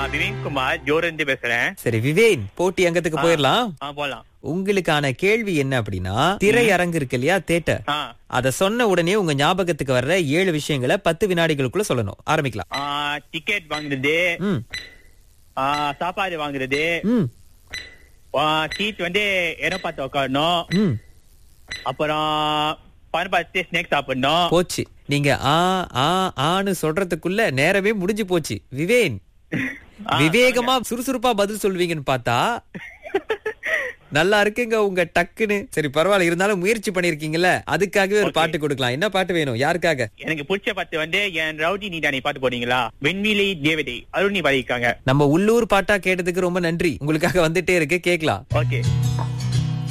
விவேக் குமார் ஜோரந்து பேசுறேன் சரி விவேன் போட்டி அங்கத்துக்கு போயிடலாம் ஆ போலாம் உங்களுக்கான கேள்வி என்ன அப்படின்னா திரையரங்கு இருக்கு இல்லையா தேட்டர் ஆ அத சொன்ன உடனே உங்க ஞாபகத்துக்கு வர்ற ஏழு விஷயங்களை பத்து வினாடிகளுக்குள்ள சொல்லணும் ஆரம்பிக்கலாம் ஆ, டிக்கெட் வாங்குறது ம் ஆ, சாப்பாடு வாங்குறது ம் ஆ, சீட் வந்து இடம் பார்த்து உட்காரணும் ம் அப்புறம் பணம் பார்த்து ஸ்நாக்ஸ் சாப்பிடணும் போச்சு நீங்க ஆ ஆ ஆன்னு சொல்றதுக்குள்ள நேரமே முடிஞ்சு போச்சு விவேன் விவேகமா சுறுசுறுப்பா பதில் சொல்வீங்கன்னு பார்த்தா நல்லா இருக்குங்க உங்க டக்குன்னு சரி பரவாயில்ல இருந்தாலும் முயற்சி பண்ணிருக்கீங்கல்ல அதுக்காகவே ஒரு பாட்டு கொடுக்கலாம் என்ன பாட்டு வேணும் யாருக்காக எனக்கு பிடிச்ச பாட்டு வந்து என் ரவுடி நீ தானே பாட்டு போறீங்களா வெண்விலை தேவதை அருணி பாடியிருக்காங்க நம்ம உள்ளூர் பாட்டா கேட்டதுக்கு ரொம்ப நன்றி உங்களுக்காக வந்துட்டே இருக்கு கேக்கலாம் ஓகே